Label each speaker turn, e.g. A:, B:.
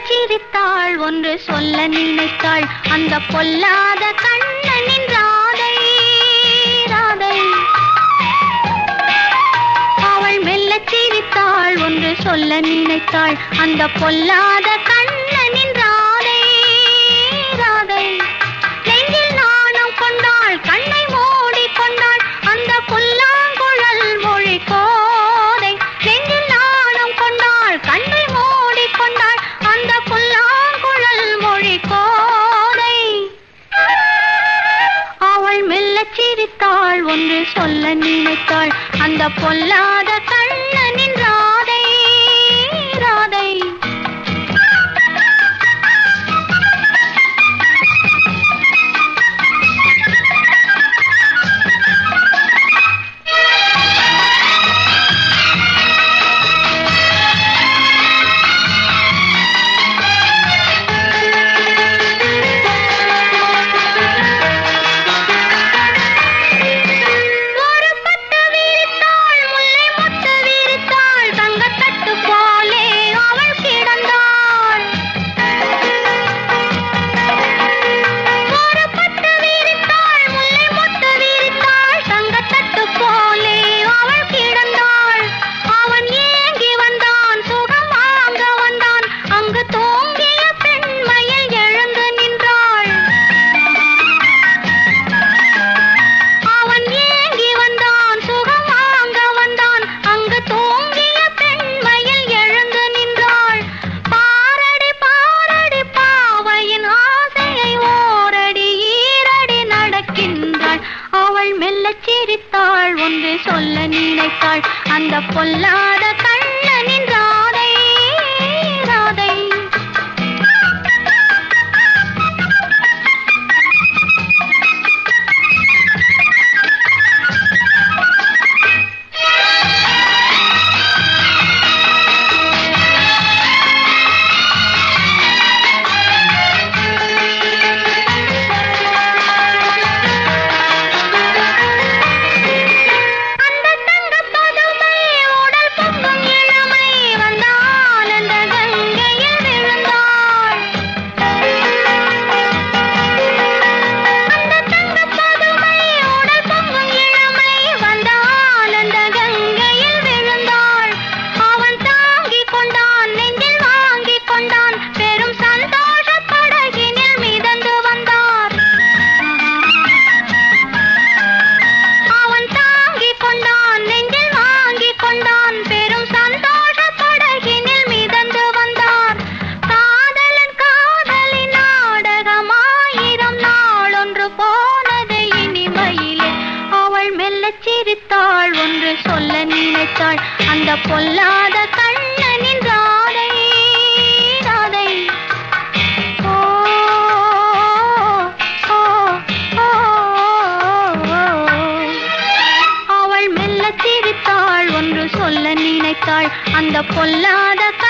A: சிரித்தாள் ஒன்று சொல்ல நினைத்தாள் அந்த பொல்லாத கண்ணனின் ராதை ராதை அவள் மெல்ல சிரித்தாள் ஒன்று சொல்ல நினைத்தாள் அந்த பொல்லாத கண்ணனின் ராதை ராதை நெஞ்சில் நாணம் கொண்டாள் கண்ணை மூடிக் கொண்டாள் அந்த புல்லாங்குழல் மொழி கோதை நெஞ்சில் நாணம் கொண்டாள் கண்ணை மூடிக் கொண்டாள் அந்த புல்லாங்குழல் மொழி கோதை அவள் மெல்ல சிரித்தாள் ஒன்று சொல்ல நினைத்தாள் அந்த பொல்லாத கண்ணனின் ராதை ராதை ஒரு பட்டு விரித்தாள் முல்லை முத்து விரித்தாள் தங்கத்தட்டு போலே அவள் கிடந்தாள் ஒரு பட்டு விரித்தாள் முல்லை முத்து விரித்தாள் தங்கத்தட்டு போலே அவள் கிடந்தாள் அவன் ஏங்கி வந்தான் சுகம் வாங்க வந்தான் அங்கு தூங்கிய பெண்மையில் எழுந்து நின்றாள் அவன் ஏங்கி வந்தான் சுகம் வாங்க வந்தான் அங்கு தூங்கிய பெண்மையில் எழுந்து நின்றாள் பாரடி பாரடி பாவையின் ஆசையை ஓரடி ஈரடி நடக்கின்றாள் அவள் மெல்லச் சிரித்தாள் ஒன்று சொல்ல நினைத்தாள் அந்த பொல்லாத கண்ணனின் ராதை ராதை அந்த தங்கப் பதுமை உடல் பொங்கும் இளமை வந்தால் அந்த கங்கையில் விழுந்தாள் அந்த தங்கப் பதுமை உடல் பொங்கும் இளமை வந்தால் அந்த கங்கையில் விழுந்தாள் அவன் தாங்கிக் கொண்டான் நெஞ்சில் வாங்கிக் கொண்டான் பெரும் சந்தோஷ படகினில் மிதந்து வந்தார் அவன் தாங்கிக் கொண்டான் நெஞ்சில் வாங்கிக் கொண்டான் பெரும் சந்தோஷ படகினில் மிதந்து வந்தார் காதலன் காதலின் நாடகம் ஆயிரம் நாளொன்று போனது இனிமையிலே அவள் மெல்லச் சிரித்தாள் ஒன்று சொல்ல நினைத்தாள் அந்த பொல்லாத கண்ணனின் ராதை ராதை ஓ ஓ ஓ அவள் மெல்ல சிரித்தாள் ஒன்று சொல்ல நினைத்தாள் அந்த பொல்லாத